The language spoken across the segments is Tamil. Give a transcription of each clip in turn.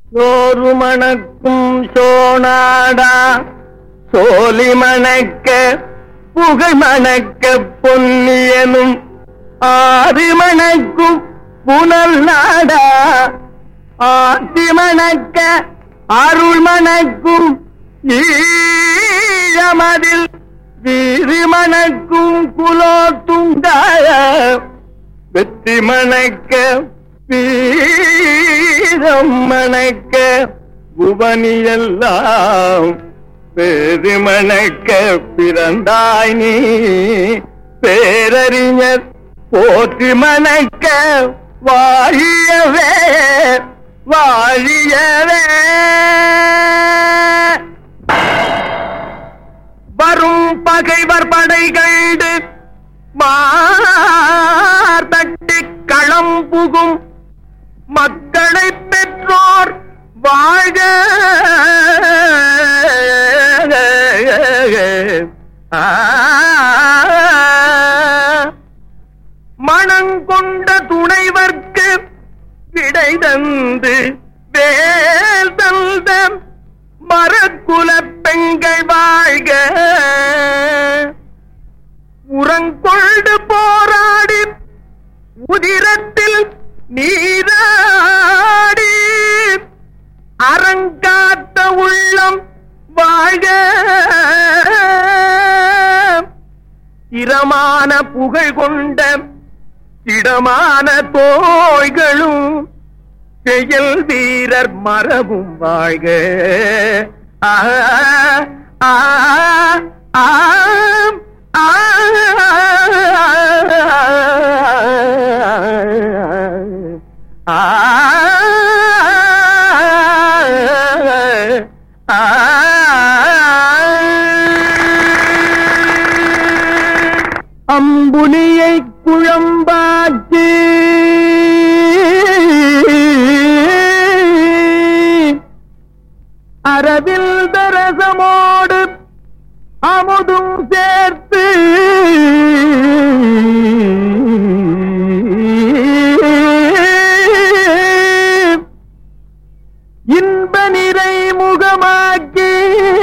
சோறு மணக்கும் சோனாடா சோலி மணக்க புகை மணக்க பொன்னியனும் ஆறு மணக்கும் புனல் நாடா ஆத்தி மணக்க அருள் மணக்கும் ஈழமதில் வீறு மணக்கும் குலோத்துங்காய வெற்றி மணக்க வீரம் மணக்க புவனியெல்லாம் பேரு மணக்க பிறந்தாய் நீ பேரறிஞர் போற்றி மணக்க வாழியவே வாழியவே வரும் பகைவர் படை கண்டு மார்பட்டு களம் புகும் மக்களை பெற்றோர் வாழ்க ஆ. மணங்கொண்ட துணைவர்க்கு விடை தந்து வேல் தந்த மரக்குல பெண்கள் வாழ்க உரங்கொண்டு போராடி உதிரத்தில் நீராடி அறங்காத்த உள்ளம் வாழ்க இரமான புகழ் கொண்ட இடமான தோய்களும் செயல் வீரர் மரபும் வாழ்க ஆ ஆ ஆம், ஆ ஆ அம்புலியை குழம்பாச்சு அரவில் தரசமோடு அமுதும் சேர்த்து இன்ப நிறை முகமாக்கி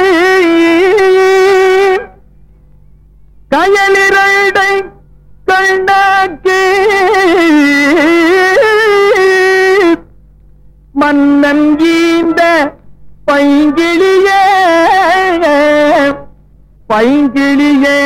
கயலிரடை கண்டாக்கி மன்னன் ஈந்த பைங்கிளியே பைங்கிளியே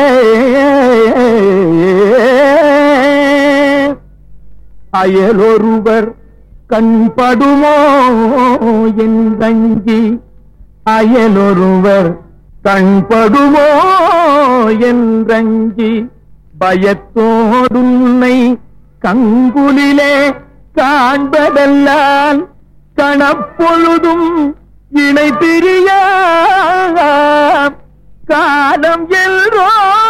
அயலொருவர் கண்படுமோ என்றங்கி அயலொருவர் கண்படுமோ என்றங்கி பயத்தோடுன்னை கங்குலிலே காண்பதல்லால் கணப்பொழுதும் இணை பிரியா காலம் எல்ரோ